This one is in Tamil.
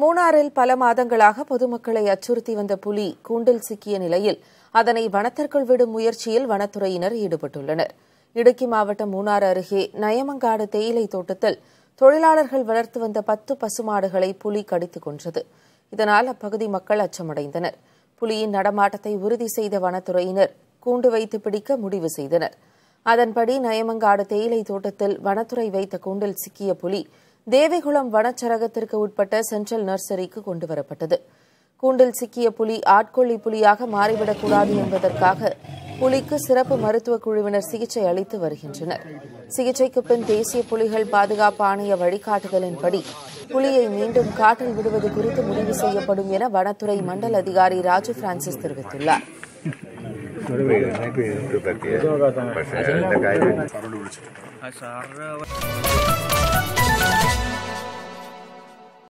மூணாறில் பல மாதங்களாக பொதுமக்களை அச்சுறுத்தி வந்த புலி கூண்டில் சிக்கிய நிலையில் அதனை வனத்திற்குள் விடும் முயற்சியில் வனத்துறையினர் ஈடுபட்டுள்ளனர் இடுக்கி மாவட்டம் மூணாறு அருகே நயமங்காடு தேயிலை தோட்டத்தில் தொழிலாளர்கள் வளர்த்து வந்த பத்து பசுமாடுகளை புலி கடித்துக் கொன்றது இதனால் அப்பகுதி மக்கள் அச்சமடைந்தனர் புலியின் நடமாட்டத்தை உறுதி செய்த வனத்துறையினர் கூண்டு வைத்து பிடிக்க முடிவு செய்தனர் அதன்படி நயமங்காடு தேயிலை தோட்டத்தில் வனத்துறை வைத்த கூண்டில் சிக்கிய புலி தேவிகுளம் வனச்சரகத்திற்கு உட்பட்ட சென்ட்ரல் நர்சரிக்கு கொண்டுவரப்பட்டது கூண்டில் சிக்கிய புலி ஆட்கொள்ளி புலியாக மாறிவிடக்கூடாது என்பதற்காக புலிக்கு சிறப்பு மருத்துவ குழுவினர் சிகிச்சை அளித்து வருகின்றனர் சிகிச்சைக்கு பின் தேசிய புலிகள் பாதுகாப்பு ஆணைய வழிகாட்டுதலின்படி புலியை மீண்டும் காட்டில் விடுவது குறித்து முடிவு செய்யப்படும் என வனத்துறை மண்டல அதிகாரி ராஜு பிரான்சிஸ் தெரிவித்துள்ளார் പക്ഷേ അതിന്റെ കാര്യം